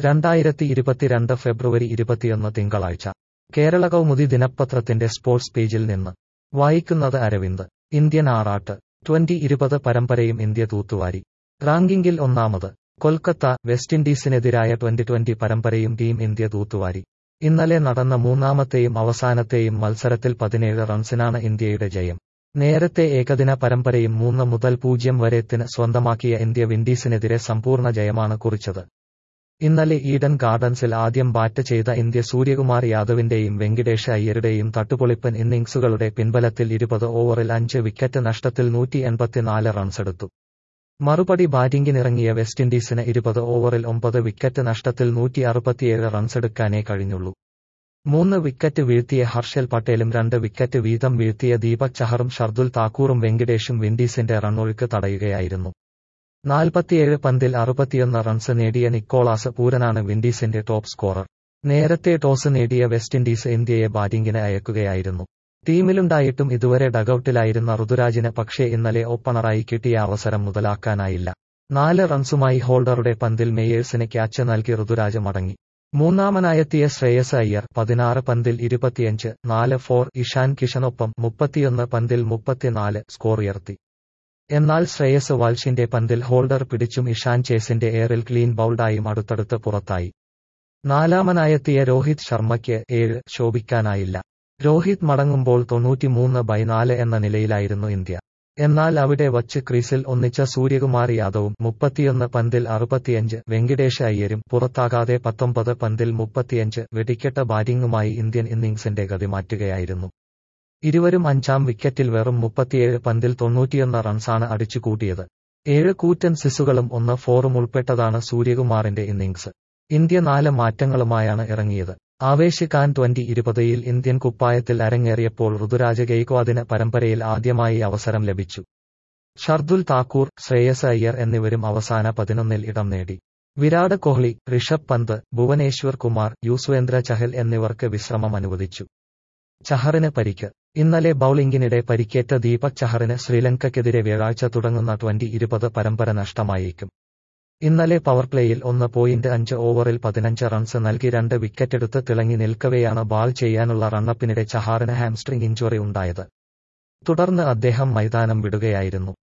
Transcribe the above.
രണ്ടായിരത്തി ഇരുപത്തിരണ്ട് ഫെബ്രുവരി ഇരുപത്തിയൊന്ന് തിങ്കളാഴ്ച കേരള കൗമുദി ദിനപത്രത്തിന്റെ സ്പോർട്സ് പേജിൽ നിന്ന് വായിക്കുന്നത് അരവിന്ദ് ഇന്ത്യൻ ആറാട്ട് ട്വന്റി ഇരുപത് പരമ്പരയും ഇന്ത്യ തൂത്തുവാരി റാങ്കിങ്ങിൽ ഒന്നാമത് കൊൽക്കത്ത വെസ്റ്റ് ഇൻഡീസിനെതിരായ ട്വന്റി ട്വന്റി പരമ്പരയും ടീം ഇന്ത്യ തൂത്തുവാരി ഇന്നലെ നടന്ന മൂന്നാമത്തെയും അവസാനത്തെയും മത്സരത്തിൽ പതിനേഴ് റൺസിനാണ് ഇന്ത്യയുടെ ജയം നേരത്തെ ഏകദിന പരമ്പരയും മൂന്ന് മുതൽ പൂജ്യം വരെത്തിന് സ്വന്തമാക്കിയ ഇന്ത്യ വിൻഡീസിനെതിരെ സമ്പൂർണ്ണ ജയമാണ് കുറിച്ചത് ഇന്നലെ ഈഡൻ ഗാർഡൻസിൽ ആദ്യം ബാറ്റ് ചെയ്ത ഇന്ത്യ സൂര്യകുമാർ യാദവിന്റെയും വെങ്കിടേഷ് അയ്യരുടെയും തട്ടുപൊളിപ്പൻ ഇന്നിംഗ്സുകളുടെ പിൻബലത്തിൽ ഇരുപത് ഓവറിൽ അഞ്ച് വിക്കറ്റ് നഷ്ടത്തിൽ നൂറ്റി എൺപത്തിനാല് റൺസെടുത്തു മറുപടി ബാറ്റിംഗിനിറങ്ങിയ വെസ്റ്റ് ഇൻഡീസിന് ഇരുപത് ഓവറിൽ ഒമ്പത് വിക്കറ്റ് നഷ്ടത്തിൽ നൂറ്റി അറുപത്തിയേഴ് റൺസെടുക്കാനേ കഴിഞ്ഞുള്ളൂ മൂന്ന് വിക്കറ്റ് വീഴ്ത്തിയ ഹർഷൽ പട്ടേലും രണ്ട് വിക്കറ്റ് വീതം വീഴ്ത്തിയ ദീപക് ചഹറും ഷർദുൽ താക്കൂറും വെങ്കിടേഷും വിൻഡീസിന്റെ റണ്ണൊഴുക്ക് തടയുകയായിരുന്നു നാൽപ്പത്തിയേഴ് പന്തിൽ അറുപത്തിയൊന്ന് റൺസ് നേടിയ നിക്കോളാസ് പൂരനാണ് വിൻഡീസിന്റെ ടോപ്പ് സ്കോറർ നേരത്തെ ടോസ് നേടിയ വെസ്റ്റ് ഇൻഡീസ് ഇന്ത്യയെ ബാറ്റിംഗിന് അയക്കുകയായിരുന്നു ടീമിലുണ്ടായിട്ടും ഇതുവരെ ഡഗൌട്ടിലായിരുന്ന ഋതുരാജിന് പക്ഷേ ഇന്നലെ ഓപ്പണറായി കിട്ടിയ അവസരം മുതലാക്കാനായില്ല നാല് റൺസുമായി ഹോൾഡറുടെ പന്തിൽ മേയേഴ്സിന് ക്യാച്ച് നൽകി ഋതുരാജ് മടങ്ങി മൂന്നാമനായെത്തിയ ശ്രേയസ് അയ്യർ പതിനാറ് പന്തിൽ ഇരുപത്തിയഞ്ച് നാല് ഫോർ ഇഷാൻ കിഷനൊപ്പം മുപ്പത്തിയൊന്ന് പന്തിൽ മുപ്പത്തിനാല് സ്കോർ ഉയർത്തി എന്നാൽ ശ്രേയസ് വാൾഷിന്റെ പന്തിൽ ഹോൾഡർ പിടിച്ചും ഇഷാൻ ചേസിന്റെ എയറിൽ ക്ലീൻ ബൌൾഡായും അടുത്തടുത്ത് പുറത്തായി നാലാമനായെത്തിയ രോഹിത് ശർമ്മയ്ക്ക് ഏഴ് ശോഭിക്കാനായില്ല രോഹിത് മടങ്ങുമ്പോൾ തൊണ്ണൂറ്റിമൂന്ന് ബൈ നാല് എന്ന നിലയിലായിരുന്നു ഇന്ത്യ എന്നാൽ അവിടെ വച്ച് ക്രീസിൽ ഒന്നിച്ച സൂര്യകുമാർ യാദവും മുപ്പത്തിയൊന്ന് പന്തിൽ അറുപത്തിയഞ്ച് വെങ്കിടേഷ് അയ്യരും പുറത്താകാതെ പത്തൊമ്പത് പന്തിൽ മുപ്പത്തിയഞ്ച് വെടിക്കെട്ട ബാറ്റിംഗുമായി ഇന്ത്യൻ ഇന്നിംഗ്സിന്റെ ഗതി മാറ്റുകയായിരുന്നു ഇരുവരും അഞ്ചാം വിക്കറ്റിൽ വെറും മുപ്പത്തിയേഴ് പന്തിൽ തൊണ്ണൂറ്റിയൊന്ന് റൺസാണ് അടിച്ചുകൂട്ടിയത് ഏഴ് കൂറ്റൻ സിസുകളും ഒന്ന് ഫോറും ഉൾപ്പെട്ടതാണ് സൂര്യകുമാറിന്റെ ഇന്നിംഗ്സ് ഇന്ത്യ നാല് മാറ്റങ്ങളുമായാണ് ഇറങ്ങിയത് ആവേശ് ഖാൻ ട്വന്റി ഇരുപതിൽ ഇന്ത്യൻ കുപ്പായത്തിൽ അരങ്ങേറിയപ്പോൾ ഋതുരാജ് ഗെയ്ക്വാദിന് പരമ്പരയിൽ ആദ്യമായി അവസരം ലഭിച്ചു ഷർദുൽ താക്കൂർ ശ്രേയസ് അയ്യർ എന്നിവരും അവസാന പതിനൊന്നിൽ ഇടം നേടി വിരാട് കോഹ്ലി ഋഷഭ് പന്ത് ഭുവനേശ്വർ കുമാർ യുസ്വേന്ദ്ര ചഹൽ എന്നിവർക്ക് വിശ്രമം അനുവദിച്ചു ചഹറിന് പരിക്ക് ഇന്നലെ ബൌളിംഗിനിടെ പരിക്കേറ്റ ദീപക് ചഹറിന് ശ്രീലങ്കയ്ക്കെതിരെ വ്യാഴാഴ്ച തുടങ്ങുന്ന ട്വന്റി ഇരുപത് പരമ്പര നഷ്ടമായേക്കും ഇന്നലെ പവർപ്ലേയിൽ ഒന്ന് പോയിന്റ് അഞ്ച് ഓവറിൽ പതിനഞ്ച് റൺസ് നൽകി രണ്ട് വിക്കറ്റെടുത്ത് തിളങ്ങി നിൽക്കവെയാണ് ബാൾ ചെയ്യാനുള്ള റണ്ണപ്പിനിടെ ചഹാറിന് ഹാംസ്ട്രിംഗ് ഇഞ്ചുറി ഉണ്ടായത് തുടർന്ന് അദ്ദേഹം മൈതാനം വിടുകയായിരുന്നു